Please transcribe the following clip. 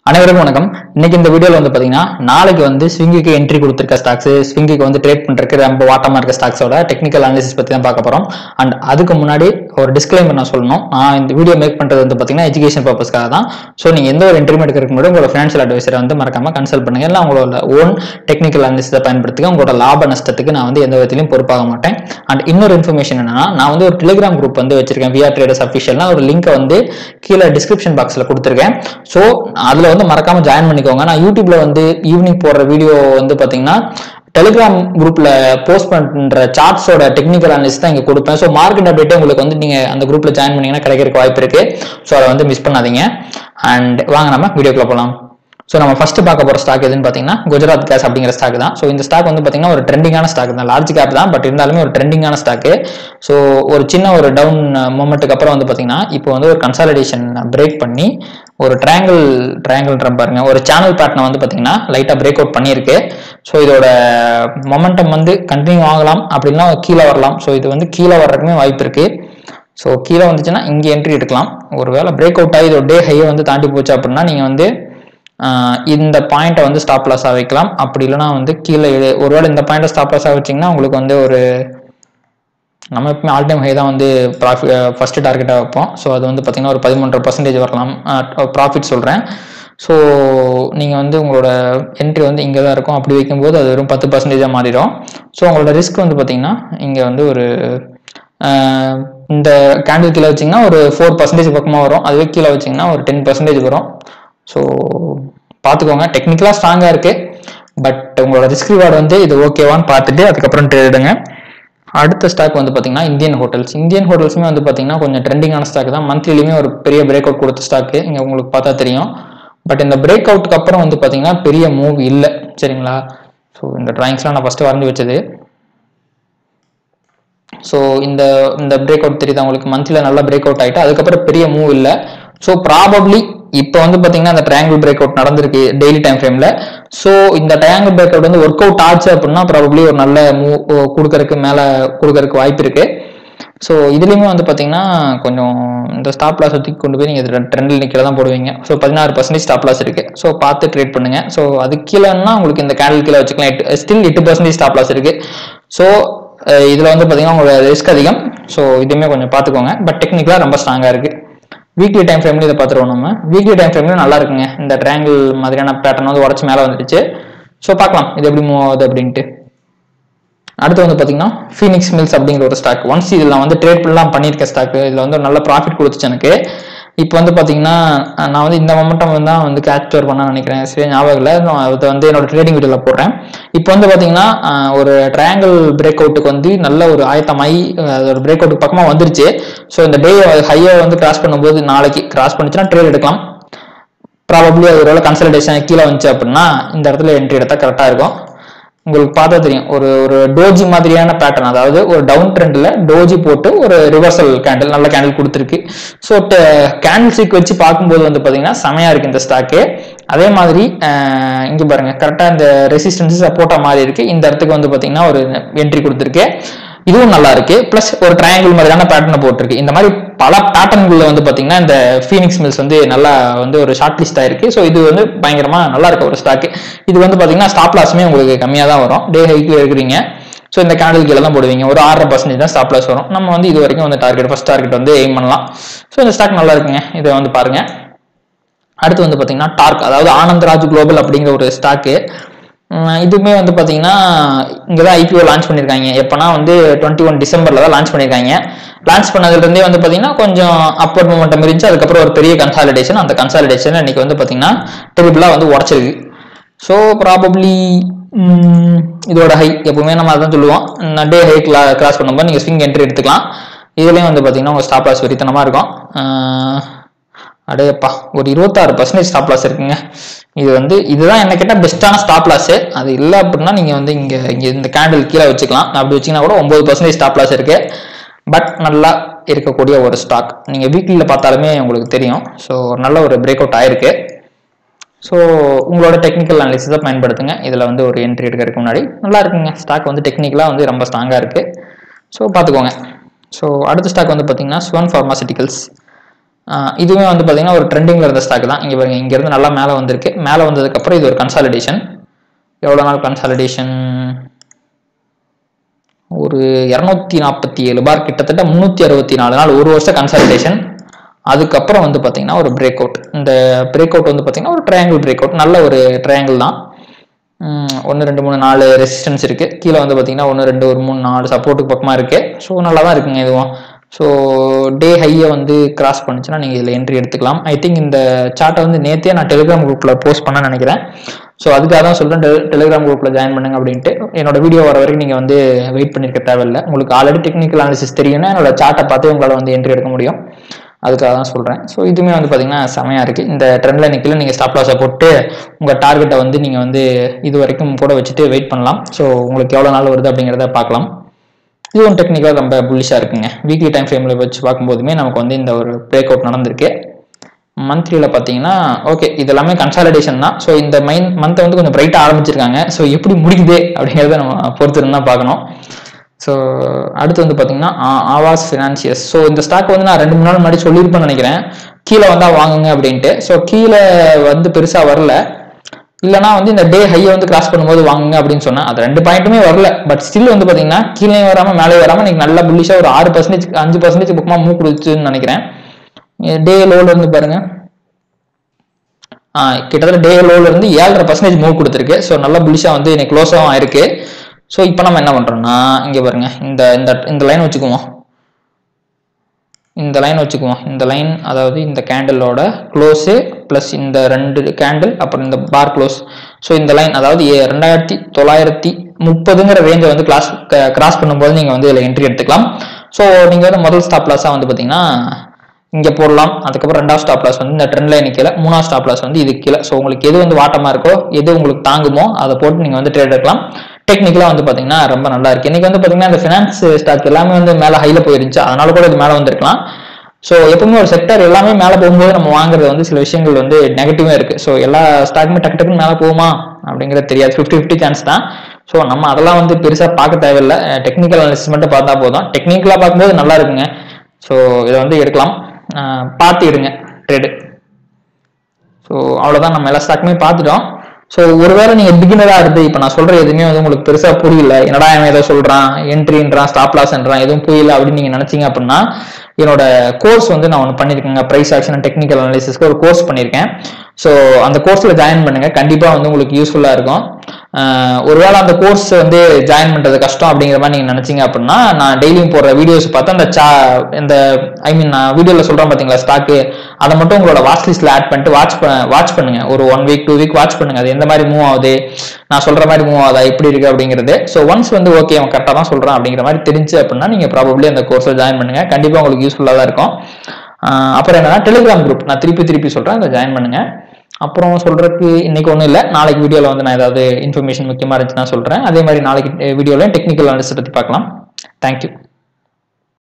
அனைவருக்கும் வணக்கம் இன்னைக்கு இந்த வீடியோல வந்து பாத்தீங்கன்னா நாளைக்கு வந்து ஸ்விங்கிக்கு என்ட்ரி கொடுத்துருக்க ஸ்டாக்ஸ் ஸ்விங்கிக்கு வந்து ட்ரேட் பண்றதுக்கு ரொம்ப வாட்டமா இருக்க ஸ்டாக்ஸோட டெக்னிக்கல் அனாலிசிஸ் பத்தி தான் பார்க்க போறோம் அண்ட் அதுக்கு முன்னாடி ஒரு டிஸ்க்ளைமர் நான் சொல்லணும் நான் இந்த வீடியோ மேக் பண்றது வந்து பாத்தீங்கன்னா எஜுகேஷன் பர்பஸ்க்காக தான் ஸோ நீங்க எந்த ஒரு என்ட்ரி எடுக்கிறதுக்கு முன்னாடி உங்களோட ஃபினான்ஷியல் அட்வைசரை வந்து மறக்காம கன்சல்ட் பண்ணுங்க இல்லை உங்களோட ஓன் டெக்னிக்கல் அனாலிசிஸை பயன்படுத்துங்க உங்களோட லாப நஷ்டத்துக்கு நான் வந்து எந்த விதத்திலையும் பொறுப்பாக மாட்டேன் அண்ட் இன்னொரு இன்ஃபர்மேஷன் என்னன்னா நான் வந்து ஒரு டெலிகிராம் குரூப் வந்து வச்சிருக்கேன் விஆர் ட்ரேடர்ஸ் அஃபிஷியல்னா ஒரு லிங்கை வந்து கீழே டிஸ்கிரிப்ஷன் பாக்ஸ்ல கொடுத்துருக்கேன் ஸோ அதுல வந்து மறக்காம ஜாயின் பண்ணிக்கோங்க நான் யூடியூப்ல வந்து ஈவினிங் போடுற வீடியோ வந்து பாத்தீங்கன்னா டெலிகிராம் குரூப்ல போஸ்ட் பண்ற சார்ட்ஸோட டெக்னிக்கல் அனாலிசிஸ் தான் இங்க கொடுப்பேன் ஸோ மார்க்கெட் அப்டேட் உங்களுக்கு வந்து நீங்க அந்த குரூப்ல ஜாயின் பண்ணீங்கன்னா கிடைக்கிறதுக்கு வாய்ப்பு இருக்கு ஸோ அதை வந்து மிஸ் பண்ணாதீங்க அண்ட் வாங்க நம்ம வீடியோக்குள்ள போகலாம் ஸோ நம்ம ஃபர்ஸ்ட் பார்க்க போற ஸ்டாக் எதுன்னு பார்த்தீங்கன்னா குஜராத் கேஸ் அப்படிங்கிற ஸ்டாக் தான் ஸோ இந்த ஸ்டாக் வந்து பார்த்தீங்கன்னா ஒரு ட்ரெண்டிங்கான ஸ்டாக் தான் லார்ஜ் கேப் தான் பட் இருந்தாலுமே ஒரு ட்ரெண்டிங்கான ஸ்டாக்கு ஸோ ஒரு சின்ன ஒரு டவுன் மூமெண்ட்டுக்கு அப்புறம் வந்து பார்த்தீங்கன்னா இப்போ வந்து ஒரு கன்சாலிடேஷன் பிரேக் பண்ணி ஒரு ட்ரையாங்கிள் ட்ரையாங்கிள்ன்ற பாருங்க ஒரு சேனல் பேட்டர்னை வந்து பார்த்தீங்கன்னா லைட்டாக பிரேக் அவுட் பண்ணியிருக்கு ஸோ இதோட மொமெண்டம் வந்து கண்டினியூ ஆகலாம் அப்படின்னா கீழே வரலாம் ஸோ இது வந்து கீழே வர்றதுக்குமே வாய்ப்பு இருக்கு ஸோ கீழே வந்துச்சுன்னா இங்கே என்ட்ரி எடுக்கலாம் ஒருவேளை பிரேக் அவுட் ஆகி இதோட டே ஹையை வந்து தாண்டி போச்சு அப்படின்னா நீங்கள் வந்து ஆஹ் இந்த பாயிண்ட்டை வந்து ஸ்டாப் லாஸாக வைக்கலாம் அப்படி இல்லைன்னா வந்து கீழே எடு- ஒருவேளை இந்த பாயிண்ட்டை ஸ்டாப் லாஸாக வச்சிங்கன்னா உங்களுக்கு வந்து ஒரு நம்ம எப்பவுமே ஆல் டைம் ஹை தான் வந்து ப்ராஃபிட் ஃபர்ஸ்ட் டார்கெட்டாக வைப்போம் ஸோ அது வந்து பார்த்தீங்கன்னா ஒரு பதிமூன்றரை பர்சன்டேஜ் வரலாம் ப்ராஃபிட் சொல்கிறேன் ஸோ நீங்கள் வந்து உங்களோட என்ட்ரி வந்து இங்கே தான் இருக்கும் அப்படி வைக்கும்போது அது வெறும் பத்து பர்சன்டேஜாக மாறிடும் ஸோ உங்களோட ரிஸ்க் வந்து பார்த்தீங்கன்னா இங்கே வந்து ஒரு ஆஹ், இந்த கேண்டில் கீழே வச்சிங்கன்னா ஒரு ஃபோர் பர்சன்டேஜ் பக்கமாக வரும் அதுவே கீழே வச்சிங்கன்னா ஒரு டென் பர்சன்டேஜ் வரும் ஸோ பார்த்துக்கோங்க டெக்னிக்கலாக ஸ்ட்ராங்காக இருக்குது பட் உங்களோட ரிஸ்க் ரிவார்டு வந்து இது ஓகேவான்னு பார்த்துட்டு அதுக்கப்புறம் ட்ரேட் எடுங்க அடுத்த ஸ்டாக் வந்து பார்த்தீங்கன்னா இந்தியன் ஹோட்டல்ஸ் இந்தியன் ஹோட்டல்ஸுமே வந்து பார்த்தீங்கன்னா கொஞ்சம் ட்ரெண்டிங்கான ஸ்டாக் தான் மந்த்லிலுமே ஒரு பெரிய பிரேக் அவுட் கொடுத்த ஸ்டாக்கு இங்கே உங்களுக்கு பார்த்தா தெரியும் பட் இந்த பிரேக் அவுட்டுக்கு அப்புறம் வந்து பார்த்தீங்கன்னா பெரிய மூவ் இல்லை சரிங்களா ஸோ இந்த ட்ராயிங்ஸ்லாம் நான் ஃபஸ்ட்டு வரைஞ்சி வச்சது ஸோ இந்த இந்த பிரேக் அவுட் தெரியுது உங்களுக்கு மந்த்லியில் நல்லா பிரேக் அவுட் ஆகிட்டு அதுக்கப்புறம் பெரிய மூவ் இல்லை ஸோ ப்ராபப்ளி இப்போ வந்து பார்த்தீங்கன்னா அந்த ட்ரையாங்கிள் பிரேக் அவுட் நடந்திருக்கு டெய்லி டைம் ஃப்ரேமில் ஸோ இந்த ட்ரையாங்கிள் பிரேக் அவுட் வந்து ஒர்க் அவுட் ஆச்சு அப்படின்னா ப்ராபப்ளி ஒரு நல்ல மூவ் கொடுக்கறதுக்கு மேலே கொடுக்கறதுக்கு வாய்ப்பு இருக்கு ஸோ இதுலேயுமே வந்து பார்த்தீங்கன்னா கொஞ்சம் இந்த ஸ்டாப் லாஸ் தூக்கி கொண்டு போய் நீங்கள் ட்ரெண்டில் நிற்கிற தான் போடுவீங்க ஸோ பதினாறு பர்சன்டேஜ் ஸ்டாப் லாஸ் இருக்கு ஸோ பார்த்து ட்ரேட் பண்ணுங்க ஸோ அது கீழேன்னா உங்களுக்கு இந்த கேண்டில் கீழே வச்சுக்கலாம் எட்டு ஸ்டில் எட்டு பர்சன்டேஜ் ஸ்டாப் லாஸ் இருக்கு ஸோ இதில் வந்து பார்த்தீங்கன்னா உங்களோட ரிஸ்க் அதிகம் ஸோ இதுவுமே கொஞ்சம் பார்த்துக்கோங்க பட் டெக்னிக்கலாக ரொம்ப ஸ்ட்ராங்காக இருக்கு வீக்லி டைம் ஃப்ரேம்ல இதை பார்த்துருவோம் நம்ம வீக்லி டைம் ஃப்ரேம்ல நல்லா இருக்குங்க இந்த ட்ரையாங்கிள் மாதிரியான பேட்டர்ன் வந்து உடச்சு மேலே வந்துடுச்சு ஸோ பார்க்கலாம் இது எப்படி மூவ் ஆகுது அப்படின்ட்டு அடுத்து வந்து பார்த்தீங்கன்னா ஃபீனிக்ஸ் மில்ஸ் அப்படிங்கிற ஒரு ஸ்டாக் ஒன்ஸ் இதில் நான் வந்து ட்ரேட் பண்ணலாம் பண்ணியிருக்கேன் ஸ்டாக் இதில் வந்து ஒரு நல்ல ப்ராஃபிட் கொடுத்துச்சு எனக்கு இப்போ வந்து பார்த்தீங்கன்னா அஹ் நான் வந்து இந்த மொமெண்டம் தான் வந்து கேப்சர் பண்ண நினைக்கிறேன் சரி ஞாபகம் இல்லை நான் அதை வந்து என்னோட ட்ரேடிங் வீடியோவில் போடுறேன் இப்போ வந்து பார்த்தீங்கன்னா அஹ் ஒரு ட்ரையாங்கிள் பிரேக் அவுட்டுக்கு வந்து நல்ல ஒரு ஆயத்தமாயி அஹ் அது ஒரு பிரேக் அவுட் பக்கமாக வந்துருச்சு ஸோ இந்த டே ஹையை வந்து கிராஸ் பண்ணும்போது நாளைக்கு கிராஸ் பண்ணுச்சுன்னா ட்ரேட் எடுக்கலாம் ப்ராபப்ளி அது ஒருவேளை கன்சல்டேஷன் கீழே வந்துச்சு அப்படின்னா இந்த இடத்துல என்ட்ரி எடுத்தா கரெக்டாக இருக்கும் உங்களுக்கு பார்த்தா தெரியும் ஒரு ஒரு டோஜி மாதிரியான பேட்டர்ன் அதாவது ஒரு டவுன் ட்ரெண்ட்ல டோஜி போட்டு ஒரு ரிவர்சல் கேண்டில் நல்ல கேண்டில் கொடுத்துருக்கு ஸோ கேண்டில் சீக் வச்சு பார்க்கும்போது வந்து பார்த்தீங்கன்னா செமையா இருக்கு இந்த ஸ்டாக்கு அதே மாதிரி அஹ், இங்க பாருங்க கரெக்டாக இந்த ரெசிஸ்டன்ஸ் சப்போர்ட்டா மாதிரி இருக்கு இந்த இடத்துக்கு வந்து பார்த்தீங்கன்னா ஒரு என்ட்ரி கொடுத்துருக்கு இதுவும் நல்லா இருக்கு பிளஸ் ஒரு ட்ரையாங்கிள் மாதிரியான பேட்டர்னை போட்டிருக்கு இந்த மாதிரி பல பேட்டர்ன்குள்ள வந்து பாத்தீங்கன்னா இந்த ஃபீனிக்ஸ் மில்ஸ் வந்து நல்லா வந்து ஒரு ஷார்ட் லிஸ்ட் ஆயிருக்கு ஸோ இது வந்து பயங்கரமா நல்லா இருக்க ஒரு ஸ்டாக் இது வந்து பாத்தீங்கன்னா ஸ்டாப் லாஸுமே உங்களுக்கு கம்மியா தான் வரும் டே ஹைக்கு இருக்கிறீங்க ஸோ இந்த கேண்டில் கீழே தான் போடுவீங்க ஒரு ஆறரை பர்சன்டேஜ் தான் ஸ்டாப் லாஸ் வரும் நம்ம வந்து இது வரைக்கும் வந்து டார்கெட் ஃபர்ஸ்ட் டார்கெட் வந்து எய்ம் பண்ணலாம் ஸோ இந்த ஸ்டாக் நல்லா இருக்குங்க இதை வந்து பாருங்க அடுத்து வந்து பாத்தீங்கன்னா டார்க் அதாவது ஆனந்த்ராஜ் குளோபல் அப்படிங்கிற ஒரு ஸ்டாக்கு இதுவுமே வந்து பாத்தீங்கன்னா இங்கே தான் ஐபிஓ லான்ச் பண்ணியிருக்காங்க எப்போனா வந்து டுவெண்ட்டி ஒன் டிசம்பரில் தான் லான்ச் பண்ணியிருக்காங்க லான்ச் பண்ணதுலேருந்தே வந்து பாத்தீங்கன்னா கொஞ்சம் அப்பர் மூமெண்டம் இருந்துச்சு அதுக்கப்புறம் ஒரு பெரிய கன்சாலிடேஷன் அந்த கன்சாலிடேஷன் இன்னைக்கு வந்து பாத்தீங்கன்னா டெரிபிளாக வந்து உடச்சிருக்கு ஸோ ப்ராபப்ளி இதோட ஹை எப்பவுமே நம்ம அதான் சொல்லுவோம் டே ஹை கிராஸ் பண்ணும்போது நீங்கள் ஸ்விங் என்ட்ரி எடுத்துக்கலாம் இதுலேயும் வந்து பார்த்தீங்கன்னா உங்கள் ஸ்டாப் லாஸ் வெறித்தனமாக இருக்கும் ஆஹ் அடேப்பா ஒரு இருபத்தாறு பர்சன்டேஜ் ஸ்டாப் லாஸ் இருக்குங்க இது வந்து இதுதான் என்ன கேட்டால் பெஸ்ட்டான ஸ்டாப் லாஸ் அது இல்லை அப்படின்னா நீங்கள் வந்து இங்கே இங்கே இந்த கேண்டில் கீழே வச்சுக்கலாம் அப்படி வச்சிங்கன்னா கூட ஒம்பது பர்சன்டேஜ் ஸ்டாப் லாஸ் இருக்கு பட் நல்லா இருக்கக்கூடிய ஒரு ஸ்டாக் நீங்கள் வீக்லியில் பார்த்தாலுமே உங்களுக்கு தெரியும் ஸோ நல்ல ஒரு பிரேக் அவுட் ஆயிருக்கு ஸோ உங்களோட டெக்னிக்கல் அனாலிசிஸை பயன்படுத்துங்க இதில் வந்து ஒரு என்ட்ரி எடுக்கிறதுக்கு முன்னாடி நல்லா இருக்குங்க ஸ்டாக் வந்து டெக்னிக்கலாக வந்து ரொம்ப ஸ்ட்ராங்காக இருக்குது ஸோ பார்த்துக்கோங்க ஸோ அடுத்த ஸ்டாக் வந்து பார்த்தீங்கன்னா ஸ்வன் ஃபார்மாசிட்டிகல்ஸ் ஆஹ் இதுவுமே வந்து பார்த்தீங்கன்னா ஒரு ட்ரெண்டிங்கில் இருந்த ஸ்டாக் தான் இங்கே பாருங்க இங்கேருந்து நல்லா மேலே வந்திருக்கு மேலே வந்ததுக்கப்புறம் இது ஒரு கன்சாலிடேஷன் எவ்வளோ நாள் கன்சாலிடேஷன் ஒரு இரநூத்தி நாற்பத்தி ஏழு பார் கிட்டத்தட்ட முந்நூற்றி அறுபத்தி நாலு நாள் ஒரு வருஷம் கன்சாலிடேஷன் அதுக்கப்புறம் வந்து பார்த்தீங்கன்னா ஒரு பிரேக் அவுட் இந்த பிரேக் அவுட் வந்து பார்த்தீங்கன்னா ஒரு ட்ரையாங்கிள் பிரேக் அவுட் நல்ல ஒரு ட்ரையாங்கிள் தான் ஒன்று ரெண்டு மூணு நாலு ரெசிஸ்டன்ஸ் இருக்குது கீழே வந்து பார்த்தீங்கன்னா ஒன்று ரெண்டு ஒரு மூணு நாலு சப்போர்ட்டுக்கு பக்கமாக இருக்குது ஸோ நல்லா தான் இருக்குங்க இதுவும் ஸோ டே ஹையை வந்து கிராஸ் பண்ணுச்சுன்னா நீங்கள் இதில் என்ட்ரி எடுத்துக்கலாம் ஐ திங்க் இந்த சார்ட்டை வந்து நேற்றே நான் டெலிகிராம் குரூப்பில் போஸ்ட் பண்ண நினைக்கிறேன் ஸோ அதுக்காக தான் சொல்கிறேன் டெ டெலிகிராம் குரூப்பில் ஜாயின் பண்ணுங்க அப்படின்ட்டு என்னோட வீடியோ வர வரைக்கும் நீங்கள் வந்து வெயிட் பண்ணியிருக்க தேவையில்லை உங்களுக்கு ஆல்ரெடி டெக்னிக்கல் அனாலிசிஸ் தெரியும்னா என்னோட சார்ட்டை பார்த்து உங்களால் வந்து என்ட்ரி எடுக்க முடியும் அதுக்காக தான் சொல்கிறேன் ஸோ இதுவுமே வந்து பார்த்தீங்கன்னா செமையாக இருக்குது இந்த ட்ரெண்டில் நிற்கல நீங்கள் ஸ்டாப் லாஸை போட்டு உங்கள் டார்கெட்டை வந்து நீங்கள் வந்து இது வரைக்கும் கூட வச்சுட்டு வெயிட் பண்ணலாம் ஸோ உங்களுக்கு எவ்வளோ நாள் வருது அப்படிங்கிறத பார்க்கலாம் இதுவும் டெக்னிக்கலாக ரொம்ப புல்லிஷாக இருக்குங்க வீக்லி டைம் ஃப்ரேமில் வச்சு பார்க்கும்போதுமே நமக்கு வந்து இந்த ஒரு பிரேக் அவுட் நடந்திருக்கு மந்த்லியில் பார்த்தீங்கன்னா ஓகே இது எல்லாமே கன்சாலிடேஷன் தான் ஸோ இந்த மைன் மந்த்தை வந்து கொஞ்சம் பிரைட்டாக ஆரம்பிச்சிருக்காங்க ஸோ எப்படி முடிக்குது அப்படிங்கிறத நம்ம பொறுத்திருந்து தான் பார்க்கணும் ஸோ அடுத்து வந்து பார்த்தீங்கன்னா ஆ- ஆவாஸ் ஃபினான்சியஸ் ஸோ இந்த ஸ்டாக் வந்து நான் ரெண்டு மூணு நாள் முன்னாடி சொல்லியிருப்பேன்னு நினைக்கிறேன் கீழே வந்தால் வாங்குங்க அப்படின்ட்டு ஸோ கீழே வந்து பெருசாக வரல இல்லைனா வந்து இந்த டே ஹையை வந்து கிராஸ் பண்ணும்போது வாங்குங்க அப்படின்னு சொன்னேன் அது ரெண்டு பாயிண்ட்டுமே வரல பட் ஸ்டில் வந்து பார்த்தீங்கன்னா கீழே வராமல் மேலே வராமல் இன்னைக்கு நல்லா புல்லிஷாக ஒரு ஆறு பர்சன்டேஜ் அஞ்சு பர்சன்டேஜ் புக்கமாக மூவ் கொடுத்துன்னு நினைக்கிறேன் டே லோவில் இருந்து பாருங்க ஆ, கிட்டத்தட்ட டே லோவில் இருந்து ஏழரை பர்சன்டேஜ் மூவ் கொடுத்துருக்கு ஸோ நல்லா புல்லிஷாக வந்து இன்னைக்கு க்ளோஸாகவும் ஆயிருக்கு ஸோ இப்போ நம்ம என்ன பண்ணுறோம்னா இங்கே பாருங்க இந்த இந்த இந்த லைன் வச்சுக்குவோம் இந்த லைன் வச்சுக்குவோம் இந்த லைன் அதாவது இந்த கேண்டிலோட க்ளோஸு ப்ளஸ் இந்த ரெண்டு கேண்டில் அப்புறம் இந்த பார் க்ளோஸ் ஸோ இந்த லைன் அதாவது ஏ- ரெண்டாயிரத்தி தொள்ளாயிரத்தி முப்பதுங்கிற ரேஞ்சை வந்து கிளாஸ் கிராஸ் பண்ணும்போது நீங்கள் வந்து இதில் என்ட்ரி எடுத்துக்கலாம் ஸோ நீங்கள் வந்து முதல் ஸ்டாப் லாஸாக வந்து பார்த்தீங்கன்னா இங்கே போடலாம் அதுக்கப்புறம் ரெண்டாவது ஸ்டாப் லாஸ் வந்து இந்த ட்ரெண்ட் லைன் கீழே மூணாவது ஸ்டாப் லாஸ் வந்து இது கீழே ஸோ உங்களுக்கு எது வந்து வாட்டமாக இருக்கோ எது உங்களுக்கு தாங்குமோ அதை போட்டு நீங்கள் வந்து ட்ரேட் எடுக்கலாம் டெக்னிக்கலாக வந்து பார்த்தீங்கன்னா ரொம்ப நல்லா இருக்கு இன்னைக்கு வந்து பார்த்தீங்கன்னா இந்த ஃபினான்ஸ் ஸ்டாக் எல்லாமே வந்து மேலே ஹையில் போயிருந்துச்சு அதனால கூட இது மேலே வந்திருக்கலாம் ஸோ எப்பவுமே ஒரு செக்டர் எல்லாமே மேலே போகும்போது நம்ம வாங்குறது வந்து சில விஷயங்கள் வந்து நெகட்டிவாக இருக்கு ஸோ எல்லா ஸ்டாக்குமே டக்கு டக்குன்னு மேலே போகுமா அப்படிங்கிறது தெரியாது ஃபிஃப்டி ஃபிஃப்டி சான்ஸ் தான் ஸோ நம்ம அதெல்லாம் வந்து பெருசாக பார்க்க தேவையில்லை டெக்னிக்கல் அனாலிசிஸ் மட்டும் பார்த்தா போதும் டெக்னிக்கலாக பார்க்கும்போது நல்லா இருக்குங்க ஸோ இதை வந்து எடுக்கலாம் அஹ் பார்த்து எடுங்க ட்ரேடு ஸோ அவ்வளோதான் நம்ம எல்லா ஸ்டாக்குமே பார்த்துட்டோம் ஸோ ஒருவேளை நீங்கள் பிகினராக இருந்து இப்போ நான் சொல்கிற எதுவுமே வந்து உங்களுக்கு பெருசாக புரியல என்னடா அவன் ஏதோ சொல்கிறான் என்ட்ரின்றான் ஸ்டாப் லாஸ்ன்றான் எதுவும் புரியல அப்படின்னு நீங்கள் நினச்சிங்க அப்படின்னா என்னோட கோர்ஸ் வந்து நான் ஒன்று பண்ணியிருக்கேங்க ப்ரைஸ் ஆக்ஷன் அண்ட் டெக்னிக்கல் அனாலிசிஸ்க்கு ஒரு கோர்ஸ் பண்ணியிருக்கேன் ஸோ அந்த கோர்ஸில் ஜாயின் பண்ணுங்க கண்டிப்பாக வந்து உங்களுக்கு யூஸ்ஃபுல்லாக இருக்கும் ஆஹ் ஒருவேளை அந்த கோர்ஸ் வந்து ஜாயின் பண்ணுறது கஷ்டம் அப்படிங்கிற மாதிரி நீங்கள் நினச்சிங்க அப்படின்னா நான் டெய்லியும் போடுற வீடியோஸ் பார்த்து அந்த சா இந்த ஐ மீன் நான் வீடியோவில் சொல்கிறேன் பார்த்தீங்களா ஸ்டாக்கு அதை மட்டும் உங்களோட வாட்ச் லிஸ்ட்டில் ஆட் பண்ணிட்டு வாட்ச் வாட்ச் பண்ணுங்க ஒரு one week two week watch பண்ணுங்க அது எந்த மாதிரி மூவ் ஆகுது நான் சொல்கிற மாதிரி மூவ் ஆகுதா எப்படி இருக்கு அப்படிங்கிறது ஸோ ஒன்ஸ் வந்து ஓகே அவன் கரெக்டாக தான் சொல்கிறான் அப்படிங்கிற மாதிரி தெரிஞ்சு அப்படின்னா நீங்கள் ப்ராபப்ளி அந்த கோர்ஸில் ஜாயின் பண்ணுங்க கண்டிப்பாக உங்களுக்கு யூஸ்ஃபுல்லாக தான் இருக்கும் ஆஹ் அப்புறம் என்னன்னா டெலிகிராம் குரூப் நான் திருப்பி திருப்பி சொல்கிறேன் அதை ஜாயின் பண்ணுங்க அப்புறம் சொல்றதுக்கு இன்னைக்கு ஒன்றும் இல்லை நாளைக்கு வீடியோவில் வந்து நான் ஏதாவது இன்ஃபர்மேஷன் முக்கியமாக இருந்துச்சுன்னா சொல்கிறேன் அதே மாதிரி நாளைக்கு வீடியோவில் டெக்னிக்கல் அனாலிசிஸ் பற்றி பார்க்கலாம் தேங்க்யூ